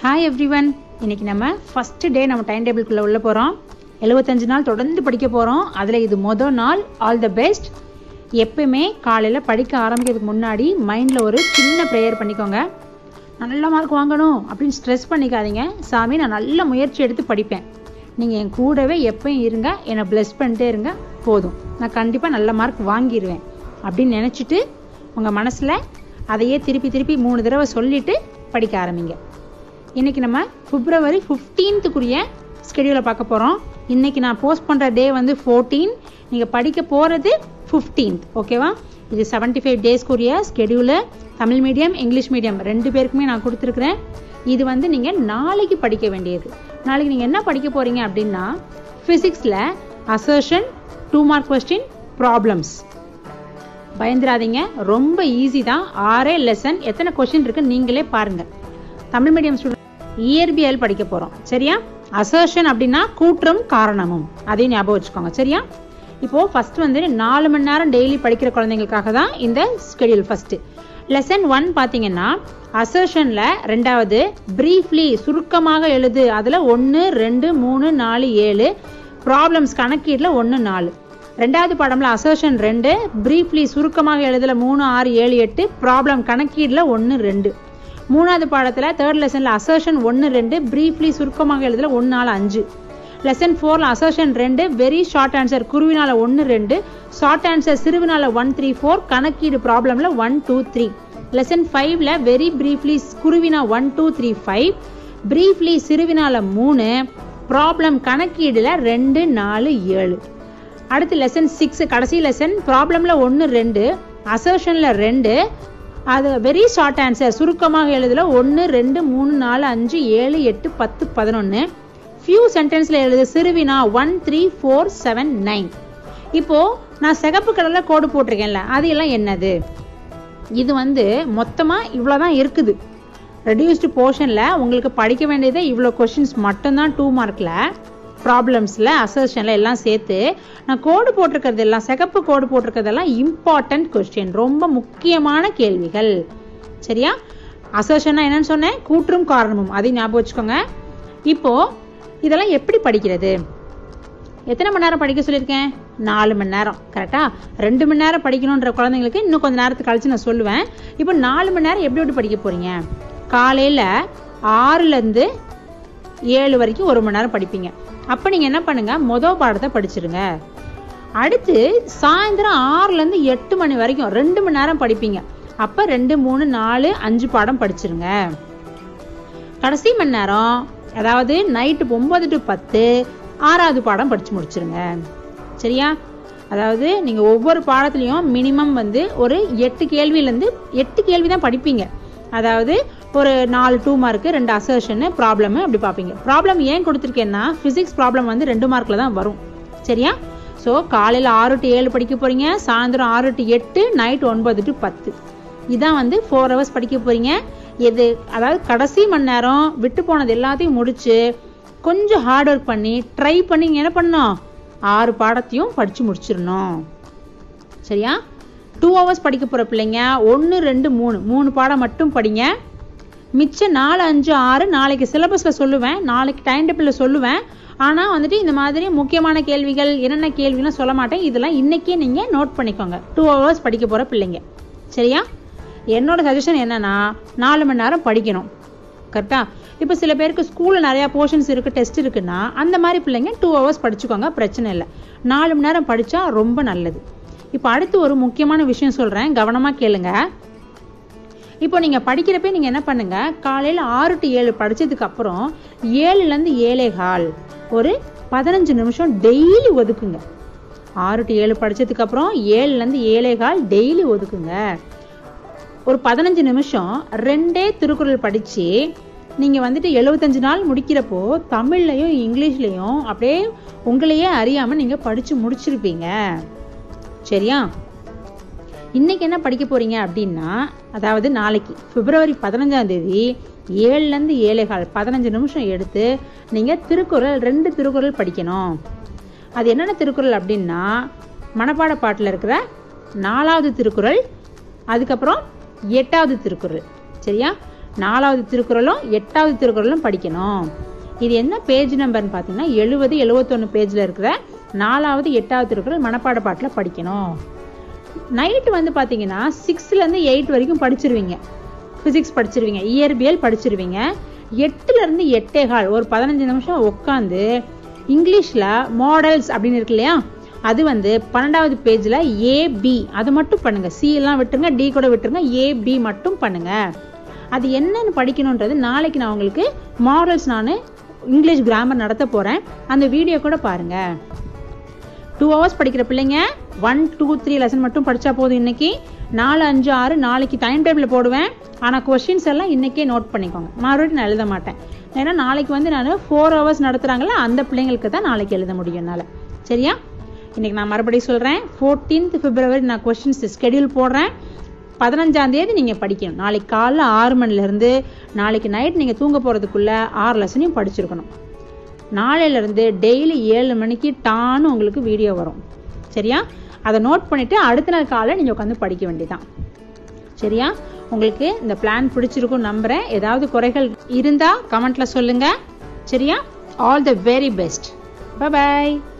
hi everyone இன்னைக்கு நம்ம first day நம்ம டைம் டேபிள்குள்ளே உள்ள போகிறோம் எழுபத்தஞ்சு நாள் தொடர்ந்து படிக்க போகிறோம் அதில் இது மொதல் நாள் ஆல் த பெஸ்ட் எப்பயுமே காலையில் படிக்க ஆரம்பிக்கிறதுக்கு முன்னாடி மைண்டில் ஒரு சின்ன ப்ரேயர் பண்ணிக்கோங்க நான் நல்ல மார்க் வாங்கணும் அப்படின்னு ஸ்ட்ரெஸ் பண்ணிக்காதீங்க சாமி நான் நல்ல முயற்சி எடுத்து படிப்பேன் நீங்கள் என் கூடவே எப்பயும் இருங்க என்னை ப்ளெஸ் பண்ணிட்டே இருங்க போதும் நான் கண்டிப்பாக நல்ல மார்க் வாங்கிடுவேன் அப்படின்னு நினச்சிட்டு உங்கள் மனசில் அதையே திருப்பி திருப்பி மூணு தடவை சொல்லிட்டு படிக்க ஆரம்பிங்க இன்னைக்கு நம்ம பிப்ரவரி ஃபிஃப்டீன்த்துக்குரிய ஸ்கெடியூலை பார்க்க போகிறோம் இன்னைக்கு நான் போஸ்ட் பண்ணுற டே வந்து ஃபோர்டீன் நீங்கள் படிக்க போகிறது ஃபிஃப்டீன்த் ஓகேவா இது செவன்ட்டி ஃபைவ் டேஸ்க்குரிய schedule Tamil medium English medium ரெண்டு பேருக்குமே நான் கொடுத்துருக்குறேன் இது வந்து நீங்கள் நாளைக்கு படிக்க வேண்டியது நாளைக்கு நீங்கள் என்ன படிக்க போகிறீங்க அப்படின்னா ஃபிசிக்ஸில் assertion two mark question problems பயந்துராதீங்க ரொம்ப ஈஸி தான் ஆறே லெசன் எத்தனை கொஸ்டின் இருக்கு நீங்களே பாருங்க தமிழ் மீடியம் ஸ்டூடெண்ட் இயற்பியல் படிக்க போறோம் சரியா அசர்ஷன் அப்படின்னா கூற்றும் காரணமும் அதையும் ஞாபகம் வச்சுக்கோங்க சரியா இப்போ ஃபர்ஸ்ட் வந்து நாலு மணி நேரம் டெய்லி படிக்கிற குழந்தைங்களுக்காக தான் இந்த ஸ்கெடியூல் ஃபர்ஸ்ட் லெசன் ஒன் பார்த்தீங்கன்னா அசர்ஷன்ல ரெண்டாவது பிரீஃப்லி சுருக்கமாக எழுது அதுல ஒன்று ரெண்டு மூணு நாலு ஏழு ப்ராப்ளம்ஸ் கணக்கீட்டில் ஒன்று நாலு ரெண்டாவது பாடம்ல அசர்ஷன் ரெண்டு பிரீஃப்லி சுருக்கமாக எழுதல மூணு ஆறு ஏழு எட்டு ப்ராப்ளம் கணக்கீடுல ஒன்று ரெண்டு மூணாவது பாடத்துல தேர்ட் லெசன்ல அசர்ஷன் ஒன்று ரெண்டு பிரீஃப்லி சுருக்கமாக எழுதல ஒன்று நாலு அஞ்சு லெசன் ஃபோர்ல அசர்ஷன் ரெண்டு வெரி ஷார்ட் ஆன்சர் குருவினால ஒன்று ரெண்டு ஷார்ட் ஆன்சர் சிறுவினால ஒன் த்ரீ ஃபோர் கணக்கீடு ப்ராப்ளம்ல ஒன் டூ த்ரீ லெசன் ஃபைவ்ல வெரி பிரீஃப்லி குருவினா one two three five briefly சிறுவினால மூணு ப்ராப்ளம் கணக்கீடுல ரெண்டு நாலு ஏழு அடுத்து லெசன் சிக்ஸ் கடைசி லெசன் ப்ராப்ளம்ல ஒன்று ரெண்டு அசர்ஷன்ல ரெண்டு அது வெரி ஷார்ட் ஆன்சர் சுருக்கமாக எழுதுல ஒன்று ரெண்டு மூணு நாலு அஞ்சு ஏழு எட்டு பத்து பதினொன்று ஃபியூ சென்டென்ஸ்ல எழுது சிறுவினா one three four seven nine இப்போ நான் சிகப்பு கலர்ல கோடு போட்டிருக்கேன்ல அது எல்லாம் என்னது இது வந்து மொத்தமா இவ்வளோதான் இருக்குது ரெடியூஸ்டு போர்ஷன்ல உங்களுக்கு படிக்க வேண்டியது இவ்வளோ கொஷின்ஸ் மட்டும்தான் டூ மார்க்ல ப்ராப்ளம்ஸில் அசர்ஷனில் எல்லாம் சேர்த்து நான் கோடு போட்டிருக்கிறது எல்லாம் சிகப்பு கோடு போட்டிருக்கிறதெல்லாம் இம்பார்ட்டன்ட் கொஸ்டின் ரொம்ப முக்கியமான கேள்விகள் சரியா அசர்ஷன்னா என்னன்னு சொன்னேன் கூற்றும் காரணமும் அதையும் ஞாபகம் வச்சுக்கோங்க இப்போ இதெல்லாம் எப்படி படிக்கிறது எத்தனை மணி நேரம் படிக்க சொல்லியிருக்கேன் நாலு மணி நேரம் கரெக்டா ரெண்டு மணி நேரம் படிக்கணுன்ற குழந்தைங்களுக்கு இன்னும் கொஞ்சம் நேரத்துக்கு கழிச்சு நான் சொல்லுவேன் இப்போ நாலு மணி நேரம் எப்படி எப்படி படிக்க போறீங்க காலையில் ஆறுலேருந்து ஏழு வரைக்கும் ஒரு மணி நேரம் படிப்பீங்க அப்போ நீங்கள் என்ன பண்ணுங்க மொதல் பாடத்தை படிச்சிருங்க அடுத்து சாயந்தரம் ஆறுலேருந்து எட்டு மணி வரைக்கும் ரெண்டு மணி நேரம் படிப்பீங்க அப்போ ரெண்டு மூணு நாலு அஞ்சு பாடம் படிச்சிருங்க கடைசி மணி நேரம் அதாவது நைட்டு ஒன்பது டு பத்து ஆறாவது பாடம் படிச்சு முடிச்சிருங்க சரியா அதாவது நீங்கள் ஒவ்வொரு பாடத்துலையும் மினிமம் வந்து ஒரு எட்டு கேள்வியிலேருந்து எட்டு கேள்வி தான் படிப்பீங்க அதாவது ஒரு நாலு டூ மார்க்கு ரெண்டு அசர்ஷனு ப்ராப்ளம் அப்படி பார்ப்பீங்க ப்ராப்ளம் ஏன் கொடுத்துருக்கேன்னா ஃபிசிக்ஸ் ப்ராப்ளம் வந்து ரெண்டு மார்க்கில் தான் வரும் சரியா ஸோ காலையில் ஆறு டு ஏழு படிக்க போகிறீங்க சாயந்தரம் ஆறு டு எட்டு நைட் ஒன்பது டு பத்து இதான் வந்து ஃபோர் ஹவர்ஸ் படிக்க போகிறீங்க எது அதாவது கடைசி மணி நேரம் விட்டு போனது எல்லாத்தையும் முடிச்சு கொஞ்சம் ஹார்ட் ஒர்க் பண்ணி ட்ரை பண்ணி என்ன பண்ணணும் ஆறு பாடத்தையும் படித்து முடிச்சிடணும் சரியா டூ ஹவர்ஸ் படிக்க போகிற பிள்ளைங்க ஒன்று ரெண்டு மூணு மூணு பாடம் மட்டும் படிங்க மிச்சம் நாலு அஞ்சு ஆறு நாளைக்கு சிலபஸில் சொல்லுவேன் நாளைக்கு டைம் டேபிளில் சொல்லுவேன் ஆனால் வந்துட்டு இந்த மாதிரி முக்கியமான கேள்விகள் என்னென்ன கேள்விலாம் சொல்ல மாட்டேன் இதெல்லாம் இன்றைக்கே நீங்கள் நோட் பண்ணிக்கோங்க டூ ஹவர்ஸ் படிக்க போகிற பிள்ளைங்க சரியா என்னோட சஜஷன் என்னன்னா நாலு மணி நேரம் படிக்கணும் கரெக்டா இப்போ சில பேருக்கு ஸ்கூலில் நிறையா போர்ஷன்ஸ் இருக்குது டெஸ்ட் இருக்குன்னா அந்த மாதிரி பிள்ளைங்க டூ ஹவர்ஸ் படிச்சுக்கோங்க பிரச்சனை இல்லை நாலு மணி நேரம் படித்தா ரொம்ப நல்லது இப்போ அடுத்து ஒரு முக்கியமான விஷயம் சொல்கிறேன் கவனமாக கேளுங்க இப்போ நீங்கள் படிக்கிறப்ப நீங்கள் என்ன பண்ணுங்க காலையில் ஆறு டு ஏழு படித்ததுக்கு அப்புறம் ஏழுலேருந்து ஏழே கால் ஒரு பதினஞ்சு நிமிஷம் டெய்லி ஒதுக்குங்க ஆறு டு ஏழு படித்ததுக்கு அப்புறம் ஏழுலேருந்து ஏழே கால் டெய்லி ஒதுக்குங்க ஒரு பதினஞ்சு நிமிஷம் ரெண்டே திருக்குறள் படித்து நீங்கள் வந்துட்டு எழுபத்தஞ்சு நாள் முடிக்கிறப்போ தமிழ்லையும் இங்கிலீஷ்லையும் அப்படியே உங்களையே அறியாமல் நீங்கள் படித்து முடிச்சிருப்பீங்க சரியா இன்னைக்கு என்ன படிக்க போறீங்க அப்படின்னா அதாவது நாளைக்கு பிப்ரவரி பதினஞ்சாம் தேதி ஏழுலேருந்து ஏழே கால் பதினஞ்சு நிமிஷம் எடுத்து நீங்கள் திருக்குறள் ரெண்டு திருக்குறள் படிக்கணும் அது என்னென்ன திருக்குறள் அப்படின்னா மனப்பாட பாட்டில் இருக்கிற நாலாவது திருக்குறள் அதுக்கப்புறம் எட்டாவது திருக்குறள் சரியா நாலாவது திருக்குறளும் எட்டாவது திருக்குறளும் படிக்கணும் இது என்ன பேஜ் நம்பர்னு பார்த்தீங்கன்னா எழுபது எழுபத்தொன்று பேஜில் இருக்கிற நாலாவது எட்டாவது திருக்குறள் மனப்பாட பாட்டில் படிக்கணும் நைட்டு வந்து பார்த்தீங்கன்னா சிக்ஸ்த்லேருந்து எயிட் வரைக்கும் படிச்சிருவீங்க ஃபிசிக்ஸ் படிச்சிருவீங்க இயற்பியல் படிச்சிருவீங்க எட்டுலேருந்து எட்டே கால் ஒரு பதினஞ்சு நிமிஷம் உட்காந்து இங்கிலீஷில் மாடல்ஸ் அப்படின்னு இருக்கு இல்லையா அது வந்து பன்னெண்டாவது பேஜில் ஏபி அது மட்டும் பண்ணுங்க சி எல்லாம் விட்டுருங்க டி கூட விட்டுருங்க ஏபி மட்டும் பண்ணுங்க அது என்னன்னு படிக்கணுன்றது நாளைக்கு நான் உங்களுக்கு மாடல்ஸ் நான் இங்கிலீஷ் கிராமர் நடத்த போகிறேன் அந்த வீடியோ கூட பாருங்க டூ ஹவர்ஸ் படிக்கிற பிள்ளைங்க ஒன் டூ த்ரீ லெசன் மட்டும் படித்தா போதும் இன்னைக்கு நாலு அஞ்சு ஆறு நாளைக்கு டைம் டேபிள் போடுவேன் ஆனால் கொஷின்ஸ் எல்லாம் இன்னைக்கே நோட் பண்ணிக்கோங்க மறுபடியும் நான் எழுத மாட்டேன் ஏன்னா நாளைக்கு வந்து நான் ஃபோர் ஹவர்ஸ் நடத்துகிறாங்களா அந்த பிள்ளைங்களுக்கு தான் நாளைக்கு எழுத முடியும் என்னால் சரியா இன்னைக்கு நான் மறுபடியும் சொல்கிறேன் ஃபோர்டீன்த் பிப்ரவரி நான் கொஷின்ஸ் ஸ்கெடியூல் போடுறேன் பதினஞ்சாம் தேதி நீங்கள் படிக்கணும் நாளைக்கு காலைல ஆறு மணிலேருந்து நாளைக்கு நைட் நீங்கள் தூங்க போகிறதுக்குள்ள ஆறு லெசனையும் படிச்சிருக்கணும் நாளையிலேருந்து டெய்லி ஏழு மணிக்கு டான்னு உங்களுக்கு வீடியோ வரும் சரியா அதை நோட் பண்ணிவிட்டு அடுத்த நாள் காலையில் நீங்கள் உட்காந்து படிக்க வேண்டியதான் சரியா உங்களுக்கு இந்த பிளான் பிடிச்சிருக்கும் நம்புகிறேன் ஏதாவது குறைகள் இருந்தால் கமெண்ட்டில் சொல்லுங்கள் சரியா all the very best bye